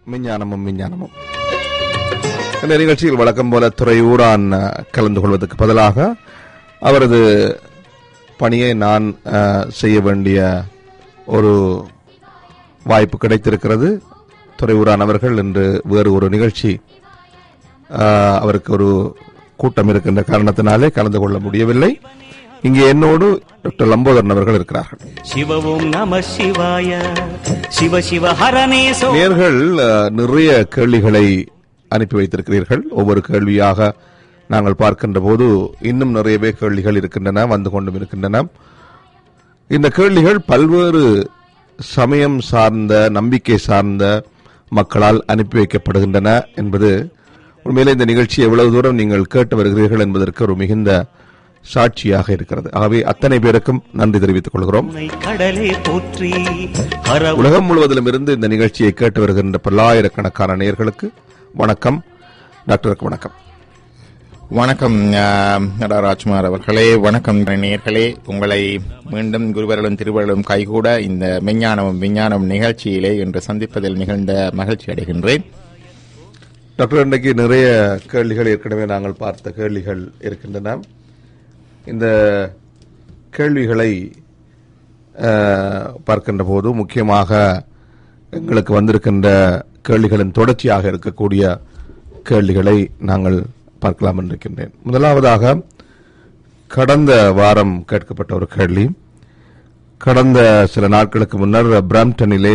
விஞ்ஞானமும் விஞ்ஞானமும் இந்த நிகழ்ச்சியில் வழக்கம் போல துறையூரான் அஹ், கலந்து கொள்வதற்கு பதிலாக அவரது பணியை நான் அஹ், செய்ய வேண்டிய ஒரு வாய்ப்பு கிடைத்திருக்கிறது துறையூரான் அவர்கள் இன்று வேறு ஒரு நிகழ்ச்சி அஹ், அவருக்கு ஒரு கூட்டம் இருக்கின்ற காரணத்தினாலே கலந்து கொள்ள முடியவில்லை இங்கே என்னோடு டாக்டர் லம்போதரன் அவர்கள் இருக்கிறார்கள் சிவ ஓம் நம சிவாய சிவ சிவ ஹரணே சோ நேர்கள் அஹ், நிறைய கேள்விகளை அனுப்பி வைத்திருக்கிறீர்கள் ஒவ்வொரு கேள்வியாக நாங்கள் பார்க்கின்ற போது இன்னும் நிறையவே கேள்விகள் இருக்கின்றன வந்து கொண்டும் இருக்கின்றன இந்த கேள்விகள் பல்வேறு சமயம் சார்ந்த நம்பிக்கை சார்ந்த மக்களால் அனுப்பி வைக்கப்படுகின்றன என்பது உண்மையிலே இந்த நிகழ்ச்சி எவ்வளவு தூரம் நீங்கள் கேட்டு வருகிறீர்கள் என்பதற்கு ஒரு மிகுந்த சாட்சியாக இருக்கிறது ஆகவே அத்தனை பேருக்கும் நன்றி தெரிவித்துக் கொள்கிறோம் உன்னை கடலே போற்றி ஹர உலகம் முழுவதிலும் இருந்து இந்த நிகழ்ச்சியை கேட்டு வருகின்ற பல்லாயிரக்கணக்கான நேயர்களுக்கு வணக்கம் டாக்டருக்கு வணக்கம் வணக்கம் ஆஹ், நடா ராஜ்குமார் அவர்களே வணக்கம் நேயர்களே உங்களை மீண்டும் குருவர்களும் திருவர்களும் கைகூட இந்த மெஞ்ஞானமும் விஞ்ஞானம் நிகழ்ச்சியிலே இன்று சந்திப்பதில் மிகுந்த மகிழ்ச்சி அடைகின்றேன் டாக்டர் இன்றைக்கு நிறைய கேள்விகள் ஏற்கனவே நாங்கள் பார்த்த கேள்விகள் இருக்கின்றன இந்த கேள்விகளை அஹ், பார்க்கின்ற போது முக்கியமாக எங்களுக்கு வந்திருக்கின்ற கேள்விகளின் தொடர்ச்சியாக இருக்கக்கூடிய கேள்விகளை நாங்கள் பார்க்கலாம் என்றிருக்கின்றேன் முதலாவதாக கடந்த வாரம் கேட்கப்பட்ட ஒரு கேள்வி கடந்த சில நாட்களுக்கு முன்னர் பிராம்டனிலே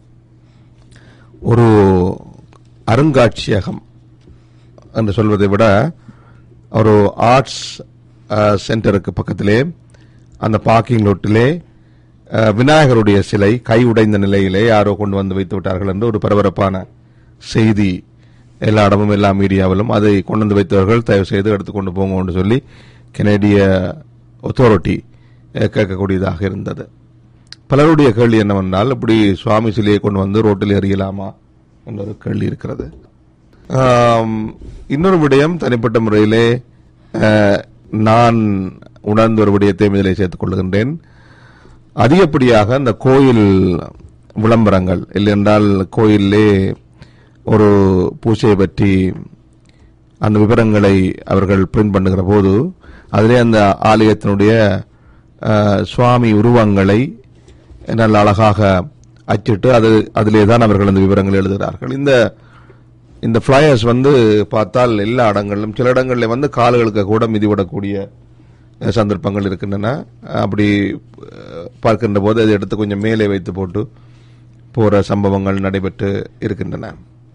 ஒரு அருங்காட்சியகம் என்று சொல்வதை விட ஒரு ஆர்ட்ஸ் அஹ், சென்டருக்கு பக்கத்திலே அந்த பார்க்கிங் லோட்டிலே அஹ், விநாயகருடைய சிலை கை உடைந்த நிலையிலே யாரோ கொண்டு வந்து வைத்து விட்டார்கள் என்று ஒரு பரபரப்பான செய்தி எல்லா இடமும் எல்லா மீடியாவிலும் அதை கொண்டு வந்து வைத்தவர்கள் தயவு செய்து எடுத்துக்கொண்டு போங்க என்று சொல்லி கெனடிய ஒத்தாரிட்டி கேட்கக்கூடியதாக இருந்தது பலருடைய கேள்வி என்னவென்றால் இப்படி சுவாமி சிலையை கொண்டு வந்து ரோட்டில் எறியலாமா என்ற ஒரு கேள்வி இருக்கிறது ஆம், இன்னொரு விடயம் தனிப்பட்ட முறையிலே அஹ், நான் உணர்ந்த ஒரு விடயத்தை இதிலே சேர்த்துக் கொள்கின்றேன் அதிகப்படியாக இந்த கோயில் விளம்பரங்கள் இல்லையென்றால் கோயிலே ஒரு பூஜையை பற்றி அந்த விவரங்களை அவர்கள் பிரிண்ட் பண்ணுகிற போது அதிலே அந்த ஆலயத்தினுடைய அஹ், சுவாமி உருவங்களை நல்ல அழகாக அச்சிட்டு அது அதிலே தான் அவர்கள் அந்த விவரங்களை எழுதுகிறார்கள் இந்த இந்த ஃபிளையர்ஸ் வந்து பார்த்தால் எல்லா இடங்களிலும் சில இடங்களில் வந்து கால்களுக்கு கூட மிதிவிடக்கூடிய அஹ், சந்தர்ப்பங்கள் இருக்கின்றன அப்படி அஹ், பார்க்கின்ற போது அதை எடுத்து கொஞ்சம் மேலே வைத்து போட்டு போற சம்பவங்கள் நடைபெற்று இருக்கின்றன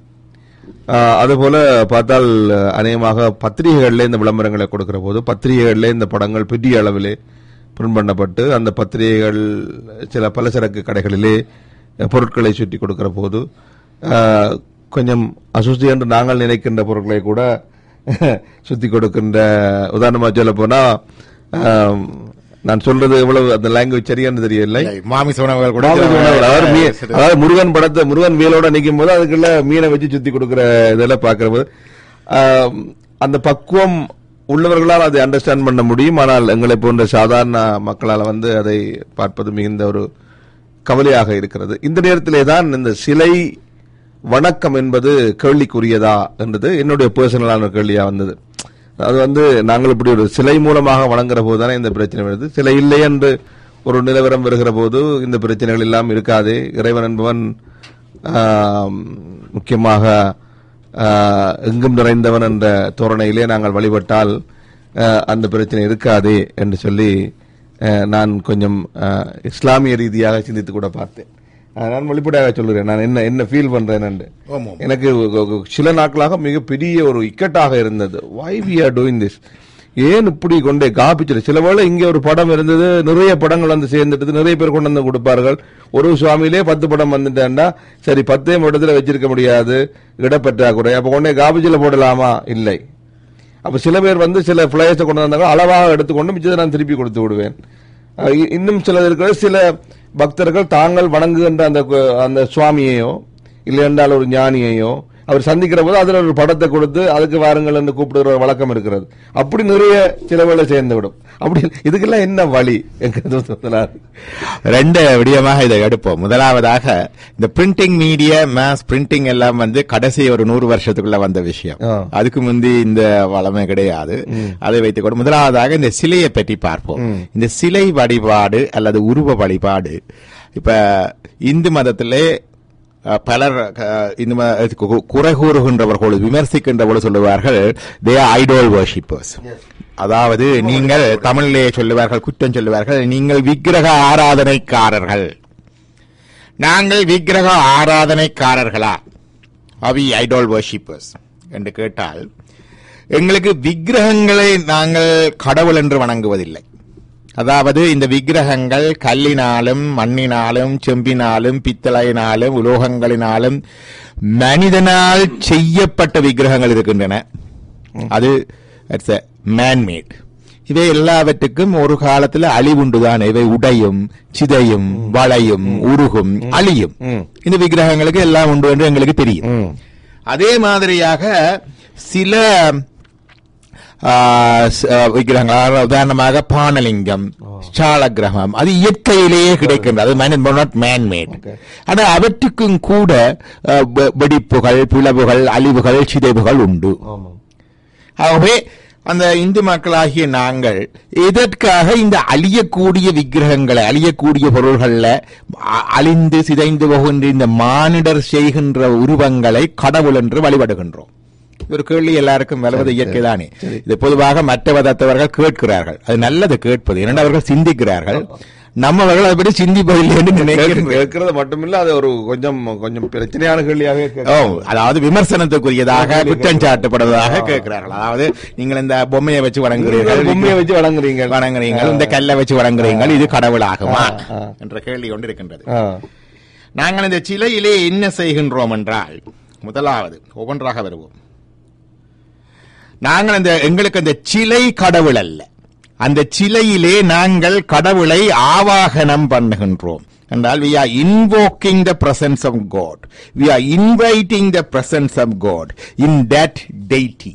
ஆஹ் அதுபோல பார்த்தால் அஹ், அநேகமாக பத்திரிகைகளில் இந்த விளம்பரங்களை கொடுக்கிற போது பத்திரிகைகளில் இந்த படங்கள் பெரிய அளவிலே பிரிண்ட் பண்ணப்பட்டு அந்த பத்திரிகைகள் சில பலசரக்கு கடைகளிலே அஹ், பொருட்களை சுற்றி கொடுக்கிற போது ஆஹ், கொஞ்சம் அசுஸ்தி என்று நாங்கள் நினைக்கின்ற பொருட்களை கூட சுத்தி கொடுக்கின்ற உதாரணமா சொல்ல போனா ஆஹ், நான் சொல்றது எவ்வளவு அந்த லாங்குவேஜ் சரியானு தெரியவில்லை மாமிச உணவுகள் கூட மாமிச உணவுகள். அதாவது மீ- அதாவது முருகன் படத்தை முருகன் வேலோட நிக்கும் போது அதுக்குள்ள மீனை வச்சு சுத்தி கொடுக்கிற இதெல்லாம் பாக்குற போது ஆம், அந்த பக்குவம் உள்ளவர்களால் அதை அண்டர்ஸ்டாண்ட் பண்ண முடியும் ஆனால் எங்களை போன்ற சாதாரண மக்களால் வந்து அதை பார்ப்பது மிகுந்த ஒரு கவலையாக இருக்கிறது இந்த நேரத்திலே தான் இந்த சிலை வணக்கம் என்பது கேள்விக்குரியதா என்றது என்னுடைய பர்சனலான கேள்வியா வந்தது அது வந்து நாங்கள் இப்படி ஒரு சிலை மூலமாக வணங்குற போது தானே இந்த பிரச்சனை வருது சிலை இல்லை என்று ஒரு நிலவரம் வருகிற போது இந்த பிரச்சனைகள் எல்லாம் இருக்காது இறைவன் என்பவன் ஆம், முக்கியமாக ஆ, எங்கும் நிறைந்தவன் என்ற தோரணையிலே நாங்கள் வழிபட்டால் ஆ, அந்த பிரச்சனை இருக்காது என்று சொல்லி ஆ, நான் கொஞ்சம் ஆ, இஸ்லாமிய ரீதியாக சிந்தித்து கூட பார்த்தேன் ஆ, நான் வெளிப்படையாக சொல்கிறேன் நான் என்ன என்ன ஃபீல் பண்றேன் என்று ஆமாம். எனக்கு ஒ- ஒ- சில நாட்களாக மிகப்பெரிய ஒரு இக்கட்டாக இருந்தது why we are doing this ஏன் இப்படி கொண்டே காப்பிச்சிரு சில வேளை இங்க ஒரு படம் இருந்தது நிறைய படங்கள் வந்து சேர்ந்துட்டு நிறைய பேர் கொண்டு வந்து கொடுப்பார்கள் ஒரு சுவாமியிலே பத்து படம் வந்துட்டேன்டா சரி பத்தே இடத்துல வச்சிருக்க முடியாது இடப்பற்றாக்குறை அப்ப கொண்டே காபிச்சில போடலாமா இல்லை அப்ப சில பேர் வந்து சில பிளேயர்ஸை கொண்டு வந்தாங்க அளவாக எடுத்துக்கொண்டு மிச்சத்தை நான் திருப்பி கொடுத்து விடுவேன் அஹ் இ- இன்னும் சிலது இருக்கிற சில பக்தர்கள் தாங்கள் வணங்குகின்ற அந்த கு- அந்த சுவாமியையோ இல்லை என்றால் ஒரு ஞானியையோ அவர் சந்திக்கிற போது அதுல ஒரு படத்தை கொடுத்து அதுக்கு வாருங்கள் என்று கூப்பிடுற ஒரு வழக்கம் இருக்கிறது அப்படி நிறைய சில வேளை சேர்ந்து விடும் அப்படி இதுக்கெல்லாம் என்ன வழி என்கிறது முதலாவது. ரெண்டு விடயமாக இதை எடுப்போம் முதலாவதாக இந்த பிரிண்டிங் மீடியா மேஸ் பிரிண்டிங் எல்லாம் வந்து கடைசி ஒரு நூறு வருஷத்துக்குள்ள வந்த விஷயம் ஆ. அதுக்கு முந்தி இந்த வளமை கிடையாது அதை வைத்துக் கொண்டு முதலாவதாக இந்த சிலையை பற்றி பார்ப்போம் இந்த சிலை வழிபாடு அல்லது உருவ வழிபாடு இப்ப இந்து மதத்திலே அஹ், பலர் அஹ், இந்த ம- கு- குறை கூறுகின்றவர்கள் விமர்சிக்கின்றவர்கள் சொல்லுவார்கள் தே ஐடோல் வர்ஷிப்பர்ஸ் அதாவது நீங்கள் தமிழிலே சொல்லுவார்கள் குற்றம் சொல்லுவார்கள் நீங்கள் விக்கிரக ஆராதனைக்காரர்கள் நாங்கள் விக்கிரக ஆராதனைக்காரர்களா அவி ஐடோல் வர்ஷிப்பர்ஸ் என்று கேட்டால் எங்களுக்கு விக்கிரகங்களை நாங்கள் கடவுள் என்று வணங்குவதில்லை அதாவது இந்த விக்கிரகங்கள் கல்லினாலும் மண்ணினாலும் செம்பினாலும் பித்தளையினாலும் உலோகங்களினாலும் மனிதனால் செய்யப்பட்ட விக்கிரகங்கள் இருக்கின்றன அது மேன்மேட் இவை எல்லாவற்றுக்கும் ஒரு காலத்துல அழிவுண்டுதான் இவை உடையும் சிதையும் வளையும் உருகும் அழியும் இந்த விக்கிரகங்களுக்கு எல்லாம் உண்டு என்று எங்களுக்கு தெரியும் ம். அதே மாதிரியாக சில ஆ, ஸ்- ஆ, விக்கிரகங்கள் அதாவது உதாரணமாக பானலிங்கம் சாலக்கிரகம் அது இயற்கையிலேயே கிடைக்கின்றது அது நாட் மேன்மேட் ஆனால் அவற்றுக்கும் கூட ஆ, வெ- வெடிப்புகள் பிளவுகள் அழிவுகள் சிதைவுகள் உண்டு ஆகவே அந்த இந்து மக்களாகிய நாங்கள் எதற்காக இந்த அழியக்கூடிய விக்கிரகங்களை அழியக்கூடிய பொருள்கள்ல அ- அழிந்து சிதைந்து போகின்ற இந்த மானிடர் செய்கின்ற உருவங்களை கடவுள் என்று வழிபடுகின்றோம் ஒரு கேள்வி எல்லாருக்கும் வருவது இயற்கைதானே இது பொதுவாக மற்ற மதத்தவர்கள் கேட்கிறார்கள் அது நல்லது கேட்பது இரண்டு அவர்கள் சிந்திக்கிறார்கள் நம்மவர்கள் அதுபடி சிந்திப்பதில்லை என்று நினைக்கிறேன் கேட்கறது மட்டுமில்ல அது ஒரு கொஞ்சம் கொஞ்சம் பிரச்சனையான கேள்வியாகவே ஓ கேட்க- அதாவது விமர்சனத்துக்குரியதாக குற்றம் சாட்டப்படுவதாக கேட்கிறார்கள் அதாவது நீங்கள் இந்த பொம்மையை வச்சு வணங்குகிறீர்கள் நீங்கள் பொம்மையை வச்சு வணங்குறீங்க வணங்குறீங்கள் இந்த கல்லை வச்சு வணங்குறீங்கள் இது கடவுளாகுமா ஆ. என்ற கேள்வி கொண்டு இருக்கின்றது ஆ. நாங்கள் இந்த சிலையிலே என்ன செய்கின்றோம் என்றால் முதலாவது ஒவ்வொன்றாக வருவோம் நாங்கள் அந்த எங்களுக்கு அந்த சிலை கடவுள் அல்ல அந்த சிலையிலே நாங்கள் கடவுளை ஆவாகனம் பண்ணுகின்றோம் என்றால் we are invoking the presence of God we are inviting the presence of God in that deity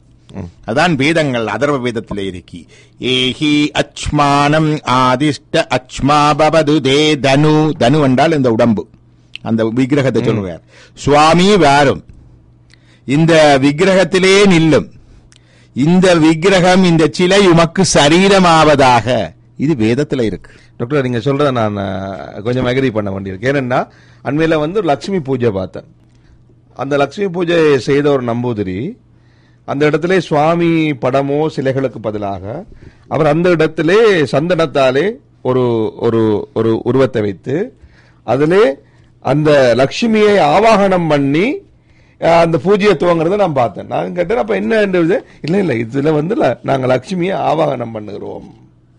அதான் வேதங்கள் அதர்வ வேதத்திலே இருக்கி ஏஹி அச்மானம் ஆதிஷ்ட அச்மா பவது தே தனு தனு என்றால் இந்த உடம்பு அந்த விக்கிரகத்தை சொல்றார் சுவாமி வாரும் இந்த விக்கிரகத்திலே நில்லும் இந்த விக்கிரகம் இந்த சிலை உமக்கு சரீரமாவதாக இது வேதத்துல இருக்கு டாக்டர் நீங்க சொல்றத நான் அஹ், கொஞ்சம் அக்ரி பண்ண வேண்டியிருக்கு ஏனென்னா அண்மையில வந்து ஒரு லட்சுமி பூஜை பார்த்தேன் அந்த லட்சுமி பூஜை செய்த ஒரு நம்பூதிரி அந்த இடத்திலே சுவாமி படமோ சிலைகளுக்கு பதிலாக அவர் அந்த இடத்திலே சந்தனத்தாலே ஒரு ஒரு ஒரு உருவத்தை வைத்து அதிலே அந்த லட்சுமியை ஆவாகனம் பண்ணி அஹ், அந்த பூஜையை துவங்குறத நான் பார்த்தேன் நான் கேட்டேன் அப்ப என்ன என்றது இல்ல இல்ல இதுல வந்து ல- நாங்க லட்சுமியை ஆவாகனம் பண்ணுகிறோம்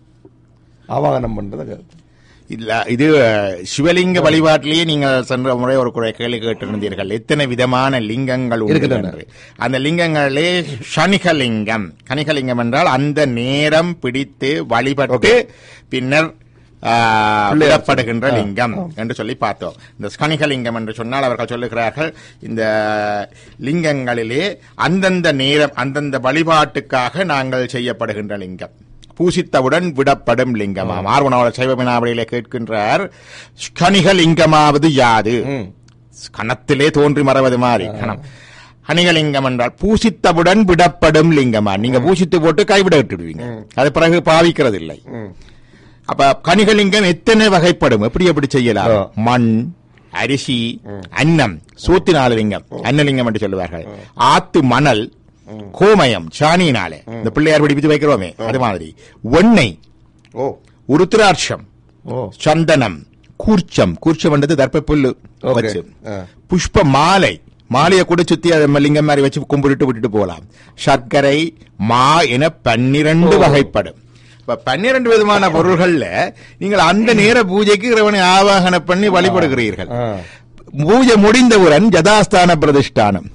ஆவாகனம் பண்றத கேட்டேன். இல்ல இது அஹ், சிவலிங்க வழிபாட்டிலேயே நீங்கள் சென்ற முறை ஒரு குறை கேள்வி கேட்டிருந்தீர்கள் எத்தனை விதமான லிங்கங்கள் உண்டு இருக்கின்றன. என்று. அந்த லிங்கங்களிலே சனிகலிங்கம் கனிகலிங்கம் என்றால் அந்த நேரம் பிடித்து வழிபட்டு பின்னர் ஆஹ், விடப்படுகின்ற லிங்கம் என்று சொல்லி பார்த்தோம் இந்த ஸ்கனிகலிங்கம் என்று சொன்னால் அவர்கள் சொல்லுகிறார்கள் இந்த லிங்கங்களிலே அந்தந்த நேரம் அந்தந்த வழிபாட்டுக்காக நாங்கள் செய்யப்படுகின்ற லிங்கம் பூசித்தவுடன் விடப்படும் லிங்கமாம் ஆர்வனாவளர் சைவ வினாவளியிலே கேட்கின்றார் ஸ்கனிகலிங்கமாவது யாது கணத்திலே தோன்றி மறவது மாதிரி கணம் கனிகலிங்கம் என்றால் பூசித்தவுடன் விடப்படும் லிங்கமா நீங்க பூசித்து போட்டு கைவிட விட்டுடுவீங்க அது பிறகு பாவிக்கிறது இல்லை அப்ப கனிகலிங்கம் எத்தனை வகைப்படும் எப்படி எப்படி செய்யலாம் ஆ. மண் அரிசி அன்னம் சூத்தினால லிங்கம் அன்னலிங்கம் என்று சொல்லுவார்கள் ஆத்து மணல் கோமயம் சாணியினாலே இந்த பிள்ளையார் பிடிப்பித்து வைக்கிறோமே அது மாதிரி வெண்ணெய் ஓ உருத்திராட்சம் ஓ சந்தனம் கூர்ச்சம் கூர்ச்சம் என்றது தர்ப்ப புல்லு Okay. வச்சு ஆ. புஷ்ப மாலை மாலையை கூட சுத்தி அதை நம்ம லிங்கம் மாதிரி வச்சு கும்பிட்டு விட்டுட்டு போகலாம் சர்க்கரை மா என பன்னிரண்டு வகைப்படும் இப்ப பன்னிரண்டு விதமான பொருள்கள்ல நீங்கள் அந்த நேர பூஜைக்கு இறைவனை ஆவாகன பண்ணி வழிபடுகிறீர்கள் ஆ. பூஜை முடிந்தவுடன் ஜதாஸ்தான பிரதிஷ்டானம்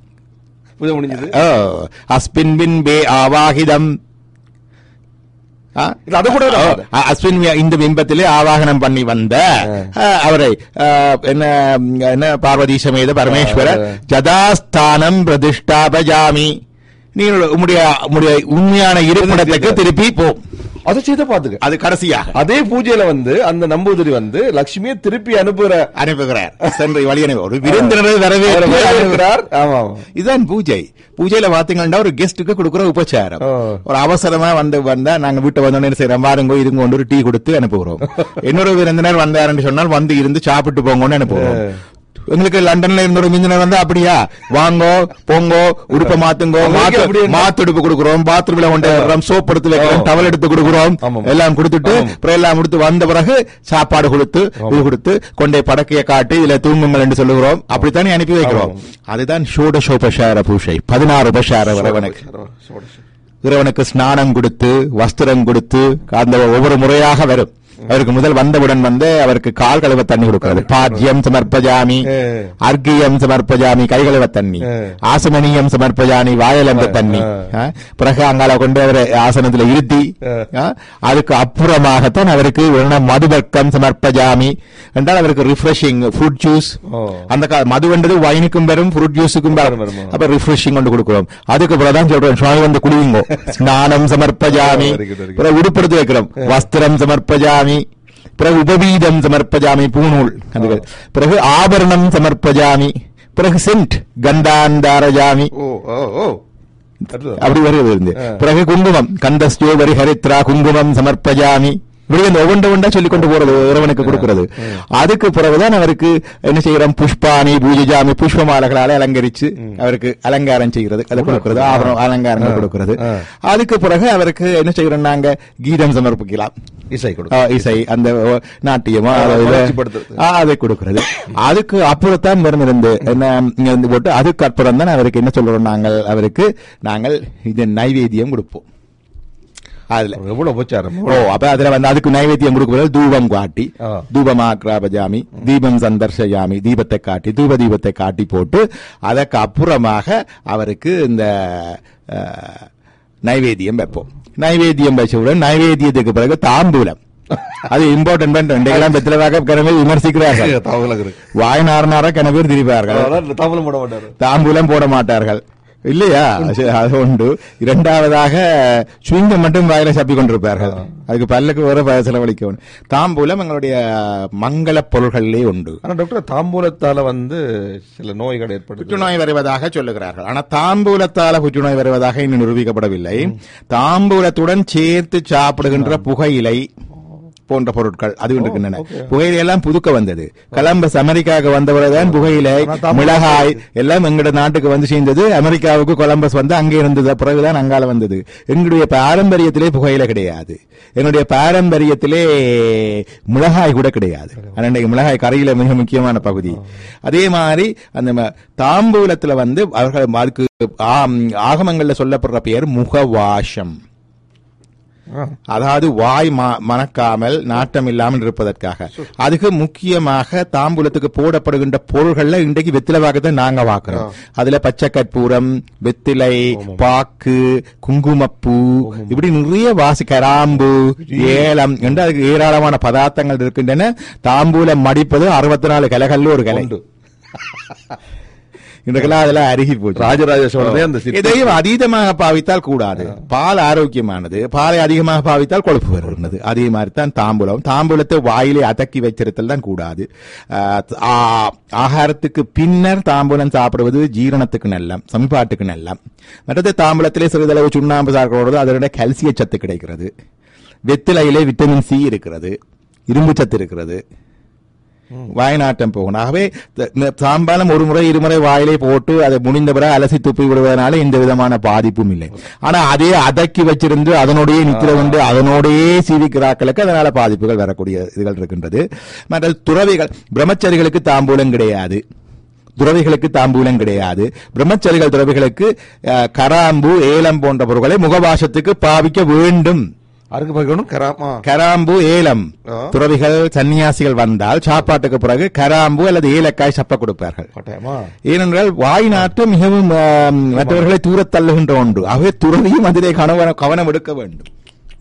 பூஜை முடிஞ்சது ஓ, அஸ்பின் பின் பே ஆவாகிதம் ஆ? இல்ல, அது கூட நான் பார்த்தேன். அ- அஸ்வின் வி- இந்த பிம்பத்திலே ஆவாகனம் பண்ணி வந்த அ, அவரை அ, என்ன என்ன பார்வதி சமேத பரமேஸ்வர ஜதாஸ்தானம் பிரதிஷ்டாபஜாமி நீ உம்முடைய உம்முடைய உண்மையான இருப்பிடத்துக்கு திருப்பி போ அதை செய்த பாத்துக்க அது கடைசியாக அதே பூஜையில வந்து அந்த நம்பூதிரி வந்து லட்சுமியை திருப்பி அனுப்புற அனுப்புகிறார் சென்று வழி அனுப்பி ஒரு விருந்தினரை வரவேற்று அவரை அனுப்புகிறார். வரவேற்கிறார். ஆமா ஆமா இதுதான் பூஜை பூஜையில பாத்தீங்கன்னா ஒரு கெஸ்டுக்கு கொடுக்குற உபச்சாரம் ஓ. ஒரு அவசரமா வந்து வந்தா நாங்க வீட்டை வந்தோடனே என்ன செய்யறோம் வாருங்க இருங்க கொண்டு ஒரு டீ கொடுத்து அனுப்புகிறோம் இன்னொரு விருந்தினர் வந்தாருன்னு சொன்னால் வந்து இருந்து சாப்பிட்டு போங்கன்னு அனுப்புகிறோம் எங்களுக்கு லண்டன்ல இருந்த ஒரு விருந்தினர் வந்தா அப்படியா வாங்கோ போங்கோ உடுப்ப மாத்துங்கோ உங்களுக்கு மாத்து அப்படி என்ன? மாத்து உடுப்பு கொடுக்குறோம் பாத்ரூம்ல கொண்டு வர்றோம் சோப் எடுத்து வைக்கிறோம் ஆ. டவல் எடுத்து கொடுக்குறோம் ஆமாம். எல்லாம் கொடுத்துட்டு ஆமாம். அப்புறம் எல்லாம் கொடுத்து வந்த பிறகு சாப்பாடு கொடுத்து இது கொடுத்து கொண்டே படக்கையை காட்டி இதுல தூங்குங்கள் என்று சொல்லுகிறோம் அப்படித்தானே அனுப்பி வைக்கிறோம் அதுதான் ஷோடசோபசார பூஷை பதினாறு உபசார இறைவனுக்கு இறைவனுக்கு ஸ்நானம் கொடுத்து வஸ்திரம் கொடுத்து அந்த ஒவ்வொரு முறையாக வரும் அவருக்கு முதல் வந்தவுடன் வந்து அவருக்கு கால் கழுவ தண்ணி கொடுக்கிறது பாஜ்யம் சமர்ப்பஜாமி ஏ. அர்க்கியம் சமர்ப்பஜாமி கை கழுவ தண்ணி ஏ. ஆசமனியம் சமர்ப்பஜாமி வாயலந்த தண்ணி ஆ. ஆ, பிறகு அங்கால கொண்டு அவரை ஆசனத்துல இருத்தி ஆ. ஆ, அதுக்கு அப்புறமாகத்தான் அவருக்கு வேணும்னா மதுவர்க்கம் சமர்ப்பஜாமி என்றால் அவருக்கு ரிஃப்ரெஷிங் ஃப்ரூட் ஜூஸ் ஓ. அந்த கா- மதுவென்றது வைனுக்கும் வரும் ஃப்ரூட் ஜூஸுக்கும் வரும் வரும், வரும். அப்ப ரிஃப்ரெஷிங் கொண்டு கொடுக்கிறோம் அதுக்கு பிறகுதான் சொல்றோம் சுவாமி வந்து குளியுங்கோ ஸ்நானம் சமர்ப்பஜாமி Very good, very good. பிறகு உடுப்படுத்து வைக்கிறோம் வஸ்திரம் சமர்ப்பஜாமி பிறகு உபவீதம் சமர்ப்பஜாமி பூநூல் அதுகள். பிறகு ஆபரணம் சமர்ப்பஜாமி பிறகு சென்ட் கந்தாந்தாரஜாமி ஓ ஓ ஓ அடுத்தது. அப்படி வருகிறது இருந்து பிறகு குங்குமம் கந்தஸ்யோபரி ஹரித்ரா குங்குமம் சமர்ப்பஜாமி இப்படி அந்த ஒவ்வொன்று ஒன்றா சொல்லிக் கொண்டு போறது இறைவனுக்கு கொடுக்கிறது அதுக்கு பிறகுதான் அவருக்கு என்ன செய்யறோம் புஷ்பாணி பூஜைஜாமி புஷ்ப மாலைகளால அலங்கரிச்சு அவருக்கு அலங்காரம் செய்கிறது அதை கொடுக்கிறது ஆபரணம் அலங்காரங்கள் கொடுக்கிறது ஆ. அதுக்கு பிறகு அவருக்கு என்ன செய்யறோம் நாங்க கீதம் சமர்ப்பிக்கலாம் இசை கொடு ஆ, இசை அந்த ஓ, நாட்டியமோ ஆ, அதாவது, வளர்ச்சிப்படுத்துறது. ஆ, அதை கொடுக்கிறது அதுக்கு அப்புறத்தான் வரும் இருந்து என்ன இங்க வந்து போட்டு அதுக்கு அப்புறம் தான் அவருக்கு என்ன சொல்றோம் நாங்கள் அவருக்கு நாங்கள் இது நைவேத்தியம் கொடுப்போம் அதுல எவ்வளவு உபச்சாரம் ஓ அப்ப அதுல வந்து அதுக்கு நைவேத்தியம் கொடுக்கும்போது தூபம் காட்டி ஆ. தூபமாக்ராபஜாமி தீபம் சந்தர்ஷயாமி தீபத்தை காட்டி தூப தீபத்தை காட்டி போட்டு அதற்கு அப்புறமாக அவருக்கு இந்த அஹ், நைவேத்தியம் வைப்போம் நைவேத்தியம் வச்சவுடன் நைவேத்தியத்துக்கு பிறகு தாம்பூலம் அது இம்பார்ட்டன்ட் பண்றேன் பெத்திரவாக கிணவே விமர்சிக்கிறார்கள் தவங்களுக்கு இருக்கு வாய் நாரனார கிணவர் திரிப்பார்கள் அதான் தமிழ் போட மாட்டாரு தாம்பூலம் போட மாட்டார்கள் இல்லையா சரி, அது உண்டு இரண்டாவதாக சுவிங்கம் மட்டும் வாயில சப்பி கொண்டிருப்பார்கள் அதுக்கு பல்லுக்கு வேற ப- செலவழிக்க தாம்பூலம் எங்களுடைய மங்கள பொருள்களிலே உண்டு ஆனா டாக்டர் தாம்பூலத்தால வந்து சில நோய்கள் ஏற்படுது புற்றுநோய் வருவதாக சொல்லுகிறார்கள் ஆனா தாம்பூலத்தால புற்றுநோய் வருவதாக இன்னும் நிரூபிக்கப்படவில்லை தாம்பூலத்துடன் சேர்த்து சாப்பிடுகின்ற புகையிலை போன்ற பொருட்கள் அது இருக்கின்றன புகையிலை எல்லாம் புதுக்க வந்தது கலம்பஸ் அமெரிக்காவுக்கு வந்தவரைதான் புகையிலை மிளகாய் எல்லாம் எங்கட நாட்டுக்கு வந்து சேர்ந்தது அமெரிக்காவுக்கு கொலம்பஸ் வந்து அங்கே இருந்தது பிறகுதான் அங்கால வந்தது எங்களுடைய பாரம்பரியத்திலே புகையிலை கிடையாது என்னுடைய பாரம்பரியத்திலே மிளகாய் கூட கிடையாது ஆனா இன்னைக்கு மிளகாய் கரையில மிக முக்கியமான பகுதி அதே மாதிரி அந்த ம- தாம்பூலத்துல வந்து அவர்கள் அதுக்கு ஆம், ஆகமங்கள்ல சொல்லப்படுற பெயர் முகவாஷம் ஆ. அதாவது வாய் ம- மணக்காமல் நாட்டம் இல்லாமல் இருப்பதற்காக அதுக்கு முக்கியமாக தாம்பூலத்துக்கு போடப்படுகின்ற பொருள்கள்ல இன்றைக்கு வெத்திலவாகத்தான் நாங்க வாக்குறோம் அதுல பச்சை கற்பூரம் வெத்திலை பாக்கு குங்குமப்பூ இப்படி நிறைய வாசி கராம்பு ஏலம் என்று அதுக்கு ஏராளமான பதார்த்தங்கள் இருக்கின்றன தாம்பூலம் மடிப்பது அறுபத்தி நாலு கிளைகள்ல ஒரு கிளை உண்டு. இன்றைக்கெல்லாம் அதெல்லாம் அருகி போச்சு ராஜராஜ சோழனே அந்த சிற்பி- இதையும் அதீதமாக பாவித்தால் கூடாது பால் ஆரோக்கியமானது பாலை அதிகமாக பாவித்தால் கொழுப்பு வருகிறது அதே மாதிரி தான் தாம்பூலம் தாம்பூலத்தை வாயிலே அதக்கி வைத்திருத்தல் தான் கூடாது ஆஹ், ஆ- ஆகாரத்துக்கு பின்னர் தாம்பூலம் சாப்பிடுவது ஜீரணத்துக்கு நல்ல சமிபாட்டுக்கு நல்ல மற்றது தாம்பூலத்திலே சிறிதளவு சுண்ணாம்பு சாப்பிடுவது அதனுடைய கல்சிய சத்து கிடைக்கிறது வெத்திலையிலே விட்டமின் சி இருக்கிறது இரும்பு சத்து இருக்கிறது வாய்நாட்டம் போகணும் ஆகவே த- இந்த சாம்பாலம் ஒரு முறை இருமுறை வாயிலே போட்டு அதை முடிந்த பிறகு அலசி துப்பி விடுவதனால எந்த விதமான பாதிப்பும் இல்லை ஆனா அதே அதக்கி வச்சிருந்து அதனோடயே நிக்கிற வந்து அதனோடயே சீவிக்கிறாக்களுக்கு அதனால பாதிப்புகள் வரக்கூடிய இதுகள் இருக்கின்றது மற்ற துறவிகள் பிரம்மச்சரிகளுக்கு தாம்பூலம் கிடையாது துறவிகளுக்கு தாம்பூலம் கிடையாது பிரம்மச்சரிகள் துறவிகளுக்கு அஹ், கராம்பு ஏலம் போன்ற பொருட்களை முகவாசத்துக்கு பாவிக்க வேண்டும் அருக்கு பகவனும் கராமா கராம்பு ஏலம் ஆ. துறவிகள் சன்னியாசிகள் வந்தால் சாப்பாட்டுக்கு பிறகு கராம்பு அல்லது ஏலக்காய் சப்ப கொடுப்பார்கள் கட்டாயமா ஏனென்றால் வாய் நாட்டு மிகவும் ஆம், மற்றவர்களை தூரத் தள்ளுகின்ற ஒன்று ஆகவே துறவியும் அதிலே கவனம் கவனம் எடுக்க வேண்டும்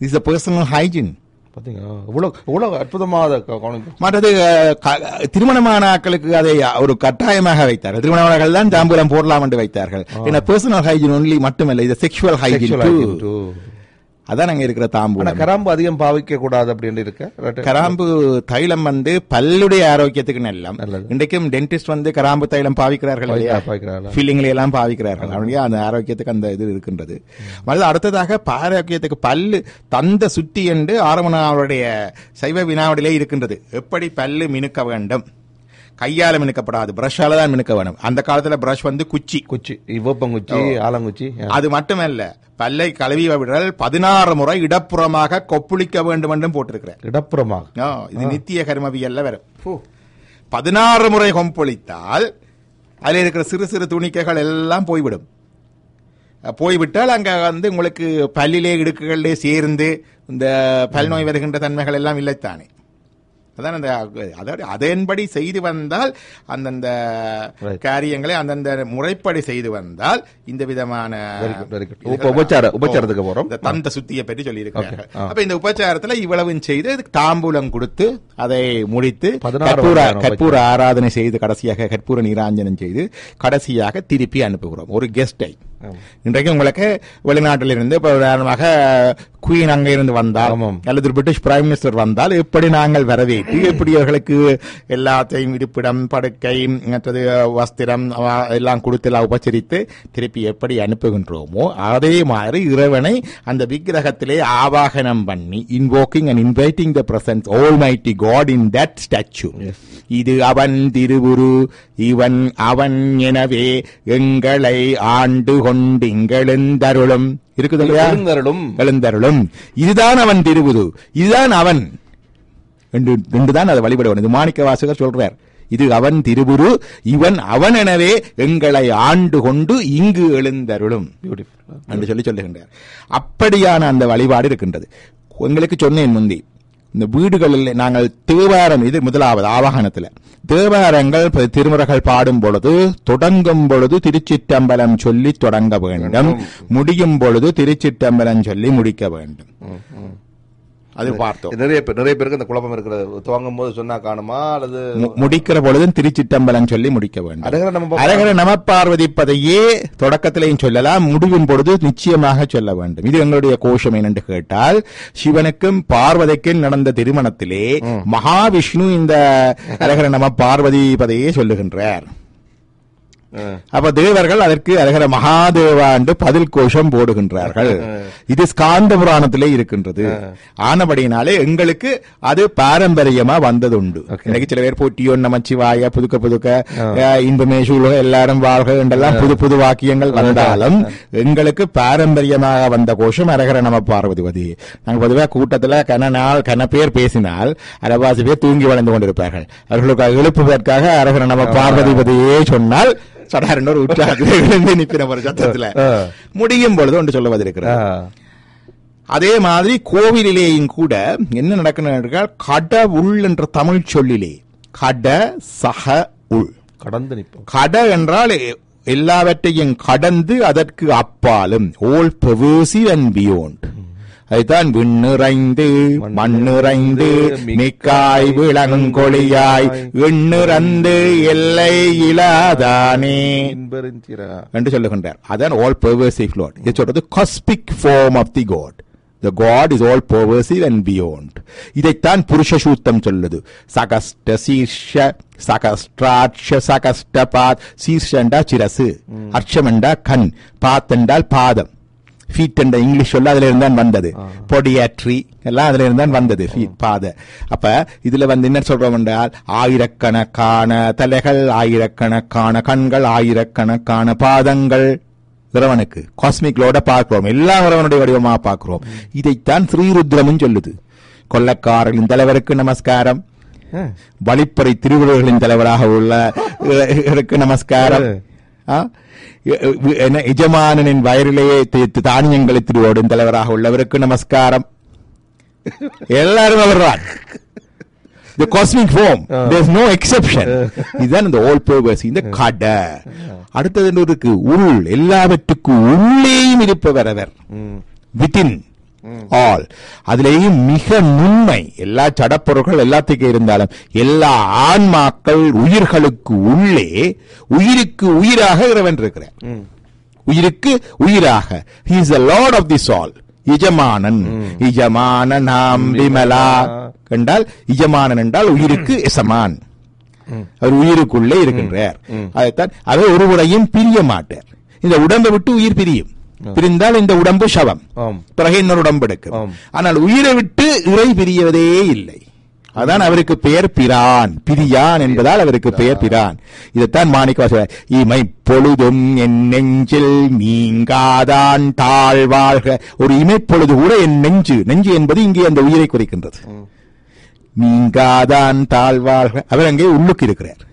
இஸ் த பர்சனல் ஹைஜின் பாத்தீங்களா இவ்வளவு இவ்வளவு அற்புதமாக கவனிப்பு மற்றது அஹ், க- திருமணமான ஆட்களுக்கு அதை ஒரு கட்டாயமாக வைத்தார்கள் திருமணமானவர்கள் தான் தாம்பூலம் போடலாம் என்று வைத்தார்கள் ஏன்னா பர்சனல் ஹைஜின் ஒன்லி மட்டுமல்ல இது sexual hygiene Sexual hygiene too. அதான் அங்க இருக்கிற ஆனா தாம்பூலம் கராம்பு அதிகம் பாவிக்க கூடாது அப்படின்னு இருக்க Right. கராம்பு தைலம் வந்து பல்லுடைய ஆரோக்கியத்துக்கு நல்லம் நல்லது. இன்றைக்கும் டென்டிஸ்ட் வந்து கராம்பு தைலம் பாவிக்கிறார்கள் இல்லையா பாவிக்க- பாவிக்கிறார்களா? ஃபில்லிங்ல எல்லாம் பாவிக்கிறார்கள் அவனுடைய அந்த ஆரோக்கியத்துக்கு அந்த இது இருக்கின்றது மறுபடியும் அடுத்ததாக ஆரோக்கியத்துக்கு பல்லு தந்த சுத்தி என்று ஆரம்பன அவருடைய சைவ வினாவிலே இருக்கின்றது எப்படி பல்லு மினுக்க வேண்டும் கையால மினுக்கப்படாது பிரஷால தான் மினுக்க வேணும் அந்த காலத்துல பிரஷ் வந்து குச்சி குச்சி இவ்வப்பங்குச்சி ஆலங்குச்சி அது மட்டுமல்ல பல்லை கழுவி விடல் பதினாறு முறை இடப்புறமாக கொப்புளிக்க வேண்டும் என்றும் போட்டிருக்கிறார் இடப்புறமாக ஆ, இது நித்திய கர்மவியல்ல வரும் பதினாறு முறை கொம்பொழித்தால் அதில் இருக்கிற சிறு சிறு துணிக்கைகள் எல்லாம் போய்விடும் அஹ், போய்விட்டால் அங்க வந்து உங்களுக்கு பல்லிலே இடுக்குகளிலே சேர்ந்து இந்த பல் நோய் வருகின்ற தன்மைகள் எல்லாம் இல்லைத்தானே அதான் அந்த அதோட அதன்படி செய்து வந்தால் அந்தந்த Right. காரியங்களை அந்தந்த முறைப்படி செய்து வந்தால் இந்த விதமான Very good, very good. இப்ப உபச்சார உபச்சாரத்துக்கு போறோம் இந்த தந்த சுத்தியை பற்றி சொல்லி இருக்காங்க Okay, ஆ. அப்ப இந்த உபச்சாரத்துல இவ்வளவும் செய்து அதுக்கு தாம்பூலம் கொடுத்து அதை முடித்து 16 கற்பூர வகையான கற்பூர ஆராதனை செய்து கடைசியாக கற்பூர நீராஞ்சனம் செய்து கடைசியாக திருப்பி அனுப்புகிறோம் ஒரு கெஸ்டை இன்றைக்கு உங்களுக்கு வெளிநாட்டில் இருந்து இப்ப உதாரணமாக குயின் அங்க இருந்து வந்தால் ஆமாம். அல்லது பிரிட்டிஷ் பிரைம் மினிஸ்டர் வந்தால் எப்படி நாங்கள் வரவேற்று எப்படி அவர்களுக்கு எல்லாத்தையும் இருப்பிடம் படுக்கை மற்றது வஸ்திரம் அவ- எல்லாம் கொடுத்து எல்லாம் உபச்சரித்து திருப்பி எப்படி அனுப்புகின்றோமோ அதே மாதிரி இறைவனை அந்த விக்கிரகத்திலே ஆவாகனம் பண்ணி invoking and inviting the presence almighty God in that statue இது அவன் திருவுரு இவன் அவன் எனவே எங்களை ஆண்டு கொண்டு இங்கெழுந்தருளும் இருக்குது இல்லையா எழுந்தருளும் எழுந்தருளும் இதுதான் அவன் திருவுது இதுதான் அவன் என்று என்றுதான் அதை வழிபடுவன் இது மாணிக்க வாசகர் சொல்றார் இது அவன் திருவுரு இவன் அவன் எனவே எங்களை ஆண்டு கொண்டு இங்கு எழுந்தருளும் பியூட்டிஃபுல் என்று சொல்லி சொல்லுகின்றார் அப்படியான அந்த வழிபாடு இருக்கின்றது உங்களுக்கு சொன்னேன் முந்தி இந்த வீடுகளில் நாங்கள் தேவாரம் இது முதலாவது ஆவாகனத்துல தேவாரங்கள் இப்ப திருமுறைகள் பாடும் பொழுது தொடங்கும் பொழுது திருச்சிற்றம்பலம் சொல்லி தொடங்க வேண்டும் முடியும் பொழுது திருச்சிற்றம்பலம் சொல்லி முடிக்க வேண்டும் அது பார்த்தோம் நிறைய பேர் நிறைய பேருக்கு அந்த குழப்பம் இருக்கிறது துவங்கும் போது சொன்னா காணுமா அல்லது மு- முடிக்கிற பொழுதும் திருச்சிற்றம்பலம் சொல்லி முடிக்க வேண்டும் அரகர நம்ம அரகர நம பார்வதிப்பதையே தொடக்கத்திலையும் சொல்லலாம் முடிவின் பொழுது நிச்சயமாக சொல்ல வேண்டும் இது எங்களுடைய கோஷம் என்னென்று கேட்டால் சிவனுக்கும் பார்வதிக்கும் நடந்த திருமணத்திலே மகாவிஷ்ணு இந்த அரகர நம பார்வதி பதையே சொல்லுகின்றார் ஆ. அப்ப தேவர்கள் அதற்கு அரகர மகாதேவா என்று பதில் கோஷம் போடுகின்றார்கள் இது ஸ்காந்த புராணத்திலே இருக்கின்றது ஆனபடியினாலே எங்களுக்கு அது பாரம்பரியமா வந்ததுண்டு இன்னைக்கு சில பேர் போட்டியோ நமச்சிவாய புதுக்க புதுக்க அஹ், இன்பமே சூழக எல்லாரும் வாழ்க என்றெல்லாம் புது புது வாக்கியங்கள் வந்தாலும் எங்களுக்கு பாரம்பரியமாக வந்த கோஷம் அரகர நம பார்வதிபதி நாங்க பொதுவாக கூட்டத்துல கன நாள் கன பேர் பேசினால் அரவாசி பேர் தூங்கி வளர்ந்து கொண்டிருப்பார்கள் அவர்களுக்கு எழுப்புவதற்காக அரகர நம பார்வதிபதியே சொன்னால் சடாரன் ஒரு உற்சாகத்தில் நிற்கிற ஒரு சத்தத்துல ஆ. முடியும் பொழுது ஒன்று சொல்ல வந்திருக்கிறார் ஆ. அதே மாதிரி கோவிலிலேயும் கூட என்ன நடக்கணும் கடவுள் என்ற தமிழ் சொல்லிலே கட சக உள் கடந்து நிற்போம் கட என்றால் எ- எல்லாவற்றையும் கடந்து அதற்கு அப்பாலும் ஓல் பெர்வர்சிவ் அண்ட் பியோண்ட் அதுதான் விண்ணிறைந்து மண்ணிறைந்து மிக்காய் விளங்கொழியாய் எண்ணிறந்து எல்லை இலாதானே இன்பெருந்திரா என்று சொல்லுகின்றார் அதான் ஆல் பெர்வர்சிவ் லார்ட் இது சொல்றது cosmic form of the God the God is all pervasive and beyond இதைத்தான் புருஷ சூத்தம் சொல்லுது சகஸ்ட சீர்ஷ சகஸ்ட்ராட்ச சகஸ்டபாத் சீர்ஷண்டா சிரசு அர்ச்சமெண்டா கண் பாத்தென்றால் பாதம் ஃபீட் என்ற இங்கிலீஷ் சொல்ல அதுல இருந்தான் வந்தது பொடியாட்ரி எல்லாம் அதுல இருந்தான் வந்தது ஃபீட் பாத அப்ப இதுல வந்து என்ன சொல்றோம் என்றால் ஆயிரக்கணக்கான தலைகள் ஆயிரக்கணக்கான கண்கள் ஆயிரக்கணக்கான பாதங்கள் இறைவனுக்கு காஸ்மிக் லோட பார்க்கிறோம் எல்லாம் இறைவனுடைய வடிவமா பார்க்கிறோம் இதைத்தான் ஸ்ரீருத்ரமும் சொல்லுது கொள்ளக்காரர்களின் தலைவருக்கு நமஸ்காரம் வழிப்பறை திருவிழர்களின் தலைவராக உள்ள இவருக்கு நமஸ்காரம் ஆ? எ- எ- என்ன, எஜமானனின் வயரிலேயே தி- தானியங்களை திருவோடும் தலைவராக உள்ளவருக்கு நமஸ்காரம் எல்லாரும் அவர்தான் The cosmic form. There's no exception. இதுதான் இந்த all purpose இந்த கடை அடுத்தது என்ன இருக்கு உள் எல்லாவற்றுக்கும் உள்ளேயும் இருப்பவர் அவர் வித்தின் ஆல் அதிலேயும் மிக நுண்மை எல்லா ஜடப்பொருட்கள் எல்லாத்துக்கும் இருந்தாலும் எல்லா ஆன்மாக்கள் உயிர்களுக்கு உள்ளே உயிருக்கு உயிராக இறைவன் இருக்கிறார் உயிருக்கு உயிராக he is the lord of this all இஜமானன் இஜமானனாம் Vimala என்றால் இஜமானன் என்றால் உயிருக்கு எசமான் அவர் உயிருக்குள்ளே இருக்கின்றார் அதைத்தான் அவர் ஒருவரையும் பிரிய மாட்டார் இந்த உடம்பை விட்டு உயிர் பிரியும் பிரிந்தால் இந்த உடம்பு சவம் ஆம். பிறகு இன்னொரு உடம்பு எடுக்கும் ஆம். ஆனால் உயிரை விட்டு இறை பிரியவதே இல்லை அதான் அவருக்கு பெயர் பிரான் பிரியான் என்பதால் அவருக்கு பெயர் பிரான் இதைத்தான் மாணிக்கவாசகர் இமை பொழுதும் என் நெஞ்சில் நீங்காதான் தாழ்வாழ்க ஒரு இமைப்பொழுது கூட என் நெஞ்சு நெஞ்சு என்பது இங்கே அந்த உயிரை குறிக்கின்றது நீங்காதான் தாழ்வாழ்க அவர் அங்கே உள்ளுக்கு இருக்கிறார்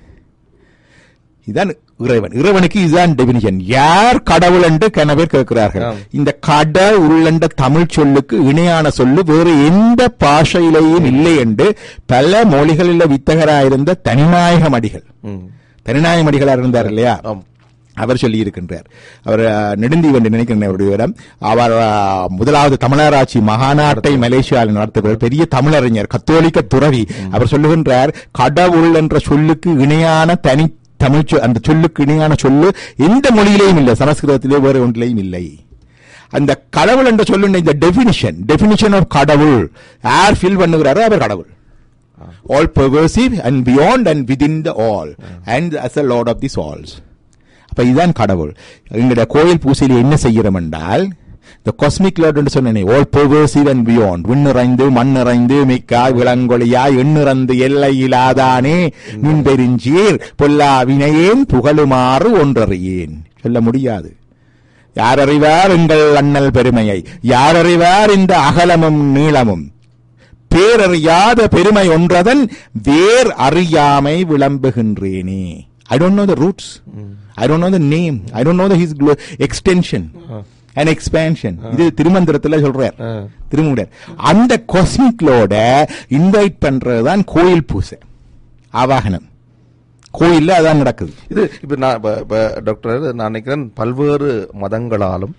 இதான் இறைவன் இறைவனுக்கு இதுதான் டெபினிஷன் யார் கடவுள் என்று கன பேர் கேட்கிறார்கள் ஆம். இந்த கடவுள் என்ற தமிழ் சொல்லுக்கு இணையான சொல்லு வேறு எந்த பாஷையிலேயும் இல்லை என்று பல மொழிகளில் வித்தகராயிருந்த தனிநாயக மடிகள் ம். தனிநாயக மடிகளார் இருந்தார் இல்லையா ஆம். அவர் சொல்லி இருக்கின்றார் அவர் அஹ், நெடுந்தீவு என்று நினைக்கிறேன் அவருடைய இடம் அவர் அஹ், முதலாவது தமிழராட்சி மகாநாட்டை மலேசியாவில் நடத்துகிறார் பெரிய தமிழறிஞர் கத்தோலிக்க துறவி அவர் சொல்லுகின்றார் கடவுள் என்ற சொல்லுக்கு இணையான தனி தமிழ் சொ- அந்த சொல்லுக்கு இணையான சொல்லு எந்த மொழியிலேயும் இல்லை சமஸ்கிருதத்திலே வேறு ஒன்றிலேயும் இல்லை அந்த கடவுள் என்ற சொல்லுன்ற இந்த டெபினிஷன் டெபினிஷன் ஆஃப் கடவுள் யார் ஃபில் பண்ணுகிறாரோ அவர் கடவுள் all pervasive and beyond and within the all and as a lord of the souls அப்ப இதுதான் கடவுள் எங்களுடைய கோயில் பூசையில் என்ன செய்கிறோம் என்றால் இந்த காஸ்மிக் லார்ட் என்று சொன்னேனே ஆல் pervasive அண்ட் பியாண்ட் விண்ணிறைந்து மண்ணிறைந்து மிக்காய் விளங்கொழியாய் எண்ணிறந்து எல்லை இலாதானே நின் பெருஞ்சீர் பொல்லா வினையேன் புகழுமாறு ஒன்றறியேன் சொல்ல முடியாது யார் அறிவார் எங்கள் அண்ணல் பெருமையை யார் அறிவார் இந்த அகலமும் நீளமும் பேரறியாத பெருமை ஒன்றதன் வேர் அறியாமை விளம்புகின்றேனே I don't know the roots I don't know the name I don't know the his extension and expansion இது திருமந்திரத்துல சொல்றார் ஆ. திருமூடர் அந்த கொஸ்மிக்லோட இன்வைட் பண்றதுதான் கோயில் பூசை ஆவாகனம் கோயில்ல அதான் நடக்குது இது இப்ப நான் இப்ப- இப்ப டாக்டர் நான் நினைக்கிறேன் பல்வேறு மதங்களாலும்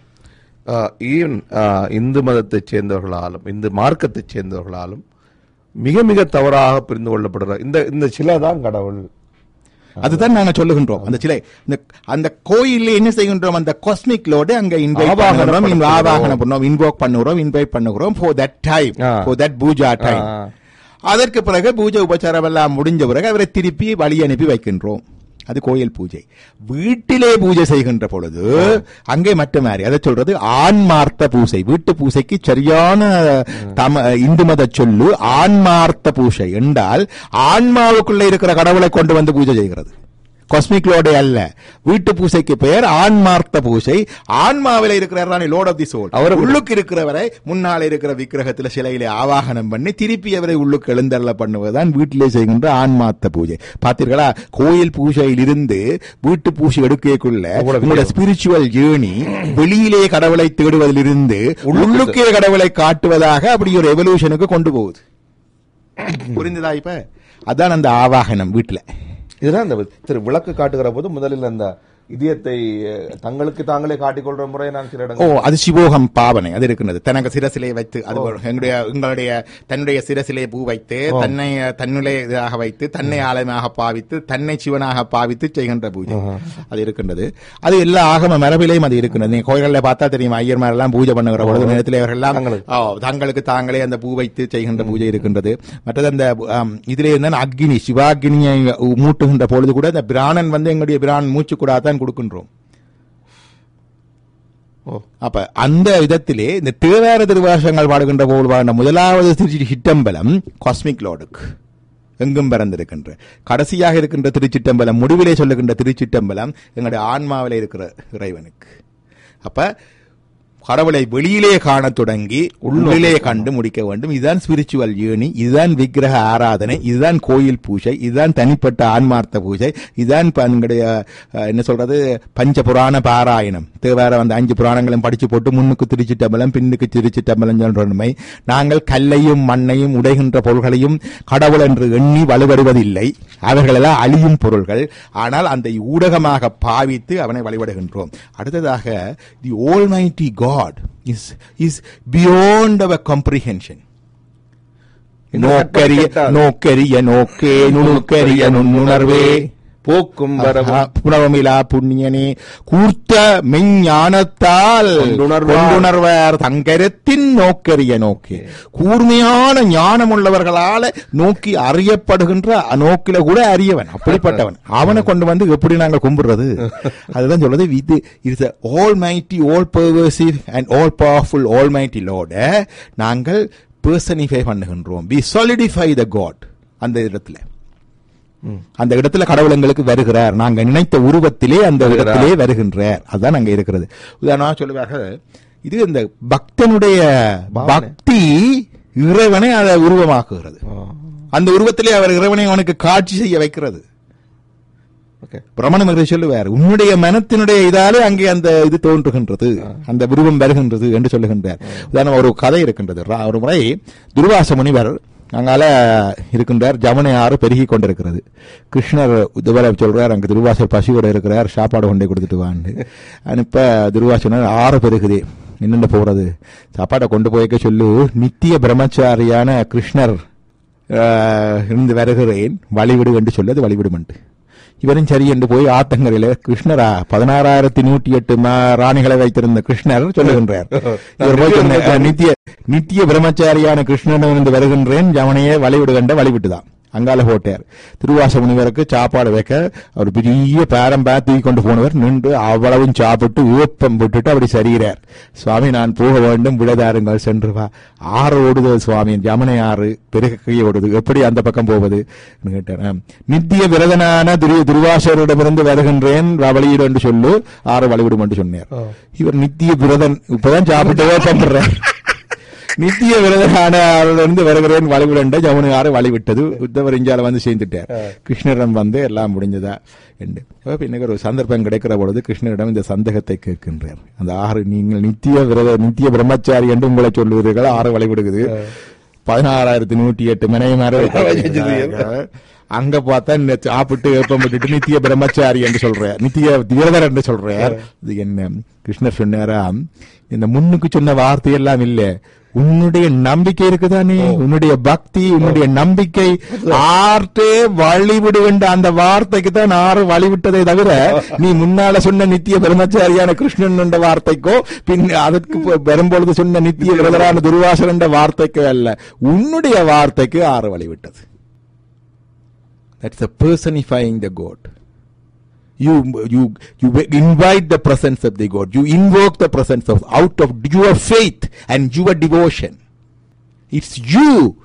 ஈவன் இந்து மதத்தைச் சேர்ந்தவர்களாலும் இந்து மார்க்கத்தைச் சேர்ந்தவர்களாலும் மிக மிக தவறாக புரிந்து கொள்ளப்படுற இந்த இந்த சிலை தான் கடவுள் அதுதான் நாங்க சொல்லுகின்றோம் அந்த சிலை இந்த அந்த கோயில்ல என்ன செய்கின்றோம் அந்த காஸ்மிக் லோட அங்க இன்வைட் ஆவாகனம் பண்ணுறோம் படுத்துகிறோம். ஆவாகனம் பண்ணுறோம் இன்வோக் பண்ணுறோம் இன்வைட் பண்ணுகிறோம் for that time ஆ. for that பூஜா டைம் ஆ. அதற்கு பிறகு பூஜை உபச்சாரம் எல்லாம் முடிஞ்ச பிறகு அவரை திருப்பி வழி அனுப்பி வைக்கின்றோம் அது கோயில் பூஜை வீட்டிலே பூஜை செய்கின்ற பொழுது அங்கே மற்ற மாதிரி அதை சொல்றது ஆன்மார்த்த பூசை வீட்டு பூசைக்கு சரியான தம இந்து மத சொல்லு ஆன்மார்த்த பூசை என்றால் ஆன்மாவுக்குள்ள இருக்கிற கடவுளை கொண்டு வந்து பூஜை செய்கிறது காஸ்மிக் லோடே அல்ல வீட்டு பூசைக்கு பெயர் ஆன்மார்த்த பூசை ஆன்மாவில இருக்கிறார் லோட் ஆஃப் தி சோல் அவர் உள்ளுக்கு இருக்கிறவரை முன்னால் இருக்கிற விக்கிரகத்துல சிலையிலே ஆவாகனம் பண்ணி திருப்பி அவரை உள்ளுக்கு எழுந்தருள பண்ணுவதுதான் வீட்டிலே செய்கின்ற ஆன்மார்த்த பூஜை பார்த்தீர்களா கோயில் பூஜையில் இருந்து வீட்டு பூஜை எடுக்கக்குள்ள உங்களோட ஸ்பிரிச்சுவல் ஜேர்னி வெளியிலே கடவுளை தேடுவதிலிருந்து உள்ளுக்கே கடவுளை காட்டுவதாக அப்படி ஒரு எவல்யூஷனுக்கு கொண்டு போகுது புரிந்ததா இப்ப அதான் அந்த ஆவாகனம் வீட்டுல இதுதான் இந்த திரு விளக்கு காட்டுகிற போது முதலில் அந்த இதயத்தை அஹ், தங்களுக்கு தாங்களே காட்டிக்கொள்ற முறை நான் சில ஓ இடங்கள் அது சிவோகம் பாவனை அது இருக்கிறது தனக்கு சிரசிலே வைத்து அது ஒரு- எங்களுடைய எங்களுடைய தன்னுடைய சிரசிலே பூ வைத்து தன்னை தன்னுடைய இதாக வைத்து தன்னை ஆலயமாக பாவித்து தன்னை சிவனாக பாவித்து செய்கின்ற பூஜை அது இருக்கின்றது அது எல்லா ஆகம மரபிலையும் அது இருக்கின்றது நீங்க கோயில்களில் பார்த்தா தெரியும் ஐயர்மார் எல்லாம் பூஜை பண்ணுகிற பொழுது நேரத்தில் அவர்கள் எல்லாம் தங்களுக்கு. ஓ, தங்களுக்கு தாங்களே அந்த பூ வைத்து செய்கின்ற பூஜை இருக்கின்றது மற்றது அந்த ஆம், இதிலே இருந்தால் அக்னி சிவாகினியை மூட்டுகின்ற பொழுது கூட அந்த பிராணன் வந்து எங்களுடைய பிரான் மூச்சு கூட தான் கொடுக்கின்றோம் ஓ. அப்ப அந்த விதத்திலே இந்த தேவார திருவாசங்கள் பாடுகின்ற போது பாடின முதலாவது திருச்சி சிட்டம்பலம் காஸ்மிக் லார்டுக்கு எங்கும் பிறந்திருக்கின்ற கடைசியாக இருக்கின்ற திருச்சிட்டம்பலம் முடிவிலே சொல்லுகின்ற திருச்சிட்டம்பலம் எங்களுடைய ஆன்மாவிலே இருக்கிற இறைவனுக்கு அப்ப கடவுளை வெளியிலே காணத் தொடங்கி உள்ளிலே கண்டு முடிக்க வேண்டும் இதுதான் ஸ்பிரிச்சுவல் ஏணி இதுதான் விக்கிரக ஆராதனை இதுதான் கோயில் பூஜை இதுதான் தனிப்பட்ட ஆன்மார்த்த பூஜை இதுதான் இப்ப எங்களுடைய அஹ், என்ன சொல்றது பஞ்ச புராண பாராயணம் தேவார அந்த அஞ்சு புராணங்களும் படிச்சு போட்டு முன்னுக்கு திருச்சிட்டம்பலம் பின்னுக்கு திருச்சிட்டம்பலம் சொல்றமை நாங்கள் கல்லையும் மண்ணையும் உடைகின்ற பொருள்களையும் கடவுள் என்று எண்ணி வலுவடுவதில்லை அவர்களெல்லாம் அழியும் பொருள்கள் ஆனால் அந்த ஊடகமாக பாவித்து அவனை வழிபடுகின்றோம் அடுத்ததாக the almighty God is, is beyond our comprehension. நோக்கரிய நோக்கரிய நோக்கே நுணுக்கரிய நுண்ணுணர்வே போக்கும் வரவும் ஆஹா, புனவமிலா புண்ணியனே கூர்த்த மெஞ்ஞானத்தால் கொண்டுணர்வார். கொண்டுணர்வார் தங்கரத்தின் நோக்கரிய நோக்கே கூர்மையான ஞானம் உள்ளவர்களால நோக்கி அறியப்படுகின்ற நோக்கில கூட அறியவன் அப்படிப்பட்டவன் அவனை கொண்டு வந்து எப்படி நாங்க கும்பிடுறது அதுதான் சொல்றது இது is almighty all pervasive and all powerful almighty lord நாங்கள் பர்சனிஃபை பண்ணுகின்றோம் வி solidify த காட் அந்த இடத்துல அந்த இடத்துல கடவுள் எங்களுக்கு வருகிறார் நாங்க நினைத்த உருவத்திலே அந்த இடத்திலே வருகின்றார் அதுதான் அங்க இருக்கிறது உதாரணமாக சொல்லுவார்கள் இது இந்த பக்தனுடைய பக்தி இறைவனை அதை உருவமாக்குகிறது அந்த உருவத்திலே அவர் இறைவனை அவனுக்கு காட்சி செய்ய வைக்கிறது ஓகே பிரமண மகரிஷி சொல்லுவார் உன்னுடைய மனத்தினுடைய இதாலே அங்கே அந்த இது தோன்றுகின்றது அந்த உருவம் வருகின்றது என்று சொல்லுகின்றார் உதாரணம் ஒரு கதை இருக்கின்றது ரா- ஒரு முறை துர்வாச முனிவர் அங்கால இருக்கின்றார் ஜமுனை ஆறு பெருகி கொண்டிருக்கிறது கிருஷ்ணர் இதுவரை சொல்றார் அங்க துர்வாசர் பசியோட இருக்கிறார் சாப்பாடு கொண்டே கொடுத்துட்டு வான்னு அனுப்ப துர்வாசனர் ஆறு பெருகுதே என்னென்ன போறது சாப்பாடை கொண்டு போய்க்க சொல்லு நித்திய பிரம்மச்சாரியான கிருஷ்ணர் ஆஹ், இருந்து வருகிறேன் வழிவிடு என்று சொல்லி அது வழிவிடுமண்டு இவரும் சரி என்று போய் ஆத்தங்கரையில கிருஷ்ணரா பதினாறாயிரத்தி நூற்றி எட்டு ம- ராணிகளை வைத்திருந்த கிருஷ்ணர் சொல்லுகின்றார் இவர் போய் சொன்ன, "அஹ், நித்திய நித்திய பிரம்மச்சாரியான கிருஷ்ணனிடம் இருந்து வருகின்றேன் ஜவனையே வழிவிடு கண்ட வழிவிட்டுதான் அங்கால போட்டார் திருவாச முனிவருக்கு சாப்பாடு வைக்க அவர் பெரிய பேரம்பா தூக்கி கொண்டு போனவர் நின்று அவ்வளவும் சாப்பிட்டு ஊப்பம் விட்டுட்டு அப்படி சரிகிறார் சுவாமி நான் போக வேண்டும் விடதாருங்கள் சென்று வா ஆறு ஓடுது சுவாமி ஜமனை ஆறு பெருகையை ஓடுது எப்படி அந்த பக்கம் போவது கேட்டார் ஆம். நித்திய விரதனான துரு துருவாசரிடமிருந்து வருகின்றேன் வழியிடு என்று சொல்லு ஆறு வழிவிடும் என்று சொன்னார் இவர் நித்திய விரதன் இப்பதான் சாப்பிட்டவே பண்றார் நித்திய விரதனான இருந்து வருகிறேன் வழிவிடண்ட ஜமுனை ஆறு வழிவிட்டது உத்தவர் இஞ்சால வந்து சேர்ந்துட்டார் கிருஷ்ணரிடம் வந்து எல்லாம் முடிஞ்சதா என்று அப்ப பின்னர் ஒரு சந்தர்ப்பம் கிடைக்கிற பொழுது கிருஷ்ணரிடம் இந்த சந்தேகத்தை கேட்கின்றார் அந்த ஆறு நீங்கள் நித்திய விரத நித்திய பிரம்மச்சாரி என்று உங்களை சொல்லுவீர்கள் ஆறு வழிவிடுகிறது பதினாறாயிரத்தி நூற்றி எட்டு மனைவிமார அங்க பார்த்தா இந்த சாப்பிட்டு ஏப்பம் விட்டுட்டு நித்திய பிரம்மச்சாரி என்று சொல்ற நித்திய விரதர் என்று சொல்றார் இது என்ன கிருஷ்ணர் சொன்னாராம் இந்த முன்னுக்கு சொன்ன வார்த்தை எல்லாம் இல்ல உன்னுடைய நம்பிக்கை இருக்குதானே உன்னுடைய பக்தி உன்னுடைய நம்பிக்கை ஆர்ட்டே வழிவிடுகின்ற அந்த வார்த்தைக்கு தான் ஆறு வழிவிட்டதை தவிர நீ முன்னால சொன்ன நித்திய பிரம்மச்சாரியான கிருஷ்ணன் என்ற வார்த்தைக்கோ பின் அதற்கு ப- வரும்பொழுது சொன்ன நித்திய விரதரான துர்வாசன் என்ற வார்த்தைக்கோ அல்ல உன்னுடைய வார்த்தைக்கு ஆறு வழிவிட்டது That's the personifying the God. You, you, you invite the presence of the God. You invoke the presence of, out of your faith and your devotion. It's you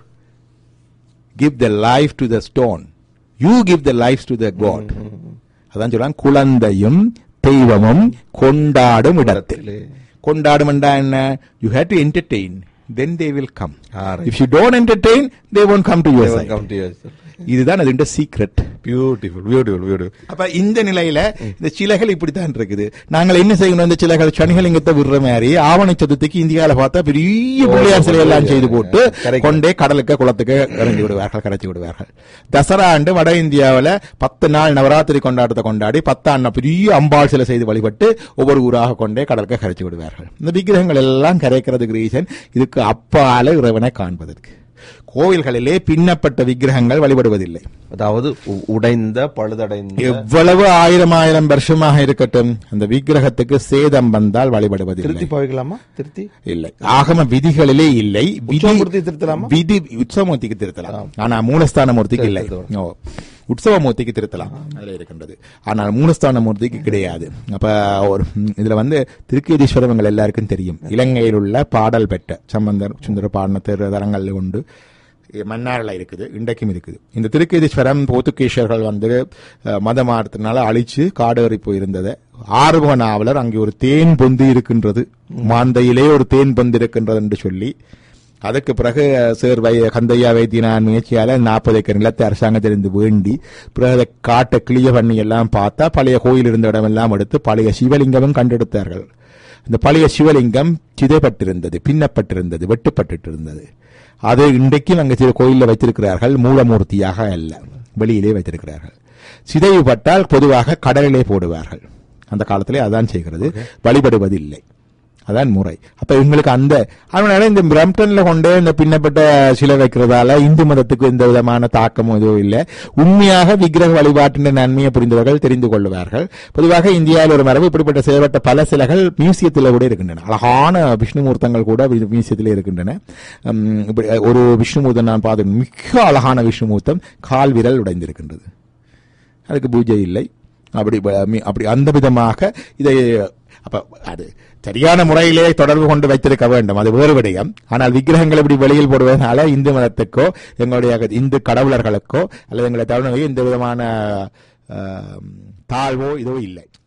give the life to the stone. You give the life to the God. அதான் சொல்றான் குழந்தையும் தெய்வமும் கொண்டாடும் இடத்தில் கொண்டாடும் என்றா என்ன you have to entertain then they will come Ah, right. If you don't entertain they won't come to your side come to yourself. இதுதான் அதுண்ட சீக்ரெட் Beautiful, beautiful, beautiful. அப்ப இந்த நிலையில இந்த சிலைகள் இப்படித்தான் இருக்குது நாங்கள் என்ன செய்யணும் இந்த சிலைகள் சனிகளிங்கத்தை விடுற மாதிரி ஆவண சதுர்த்திக்கு இந்தியாவில பார்த்தா பெரிய பிள்ளையார் சிலை எல்லாம் செய்து போட்டு கரைக்கு. கொண்டே கடலுக்கு குளத்துக்கு இறங்கி விடுவார்கள் கரைச்சி விடுவார்கள் தசரா ஆண்டு வட இந்தியாவில பத்து நாள் நவராத்திரி கொண்டாட்டத்தை கொண்டாடி பத்தாண்டு பெரிய அம்பாள் சிலை செய்து வழிபட்டு ஒவ்வொரு ஊராக கொண்டே கடலுக்கு கரைச்சி விடுவார்கள் இந்த விக்கிரகங்கள் எல்லாம் கரைக்கிறதுக்கு ரீசன் இதுக்கு அப்பால இறைவனை காண்பதற்கு கோவில்களிலே பின்னப்பட்ட விக்கிரகங்கள் வழிபடுவதில்லை அதாவது உ- உடைந்த பழுதடைந்த எவ்வளவு ஆயிரம் ஆயிரம் வருஷமாக இருக்கட்டும் அந்த விக்கிரகத்துக்கு சேதம் வந்தால் வழிபடுவதில்லை திருத்தி பாவிக்கலாமா திருத்தி இல்லை ஆகம விதிகளிலே இல்லை விதி உற்சவமூர்த்தி திருத்தலாமா? விதி உற்சவமூர்த்திக்கு திருத்தலாம் ஆனா மூலஸ்தான மூர்த்திக்கு இல்லை திருத்தலாம். ஓ. உற்சவ மூர்த்திக்கு திருத்தலாம் அதுல இருக்கின்றது ஆனால் மூலஸ்தான மூர்த்திக்கு கிடையாது அப்ப ஒரு ம், இதுல வந்து திருக்கேதீஸ்வரம் உங்கள் எல்லாருக்கும் தெரியும் இலங்கையில் உள்ள பாடல் பெற்ற சம்பந்தர் சுந்தர பாடின திரு தரங்கள் உண்டு மன்னாரில் இருக்குது இன்றைக்கும் இருக்குது இந்த திருக்கேதீஸ்வரம் போர்த்துகீசியர்கள் வந்து அஹ், மத மாற்றத்தினால அழிச்சு காடேறி போயிருந்ததை ஆறுமுக நாவலர் அங்கே ஒரு தேன் பொந்து இருக்கின்றது மாந்தையிலே ஒரு தேன் பொந்து இருக்கின்றது என்று சொல்லி அதுக்கு பிறகு சேர் வை கந்தையா வைத்தியனான் முயற்சியால நாற்பது ஏக்கர் நிலத்தை அரசாங்கத்திலிருந்து வேண்டி பிறகு அதை காட்ட கிளிய பண்ணி எல்லாம் பார்த்தா பழைய கோயில் இருந்த இடமெல்லாம் எடுத்து பழைய சிவலிங்கமும் கண்டெடுத்தார்கள் அந்த பழைய சிவலிங்கம் சிதைப்பட்டிருந்தது பின்னப்பட்டிருந்தது வெட்டுப்பட்டு இருந்தது அது இன்றைக்கும் அங்கே சில கோயிலில் வைத்திருக்கிறார்கள் மூலமூர்த்தியாக அல்ல வெளியிலே வைத்திருக்கிறார்கள் சிதைவுபட்டால் பொதுவாக கடலிலே போடுவார்கள் அந்த காலத்திலே அதான் செய்கிறது வழிபடுவதில்லை அதான் முறை அப்ப எங்களுக்கு அந்த அதனால இந்த பிரம்டன்ல கொண்டு இந்த பின்னப்பட்ட சிலை வைக்கிறதால இந்து மதத்துக்கு எந்த விதமான தாக்கமும் எதுவும் இல்லை உண்மையாக விக்கிரக வழிபாட்டின் நன்மையை புரிந்தவர்கள் தெரிந்து கொள்வார்கள் பொதுவாக இந்தியாவில் ஒரு மரபு இப்படிப்பட்ட செயல்பட்ட பல சிலைகள் மியூசியத்தில் கூட இருக்கின்றன அழகான விஷ்ணுமூர்த்தங்கள் கூட மியூசியத்தில் இருக்கின்றன உம், இப்படி ஒரு விஷ்ணுமூர்த்தம் நான் பார்த்தேன் மிக அழகான விஷ்ணுமூர்த்தம் கால் விரல் உடைந்திருக்கின்றது அதுக்கு பூஜை இல்லை அப்படி ப- மி- அப்படி அந்த விதமாக இதை அப்ப அது சரியான முறையிலே தொடர்பு கொண்டு வைத்திருக்க வேண்டும் அது வேறு விடயம் ஆனால் விக்கிரகங்கள் இப்படி வெளியில் போடுவதனால இந்து மதத்துக்கோ எங்களுடைய இந்து கடவுளர்களுக்கோ அல்லது எங்களுடைய தமிழர்களுக்கோ எந்த விதமான ஆம், தாழ்வோ இதோ இல்லை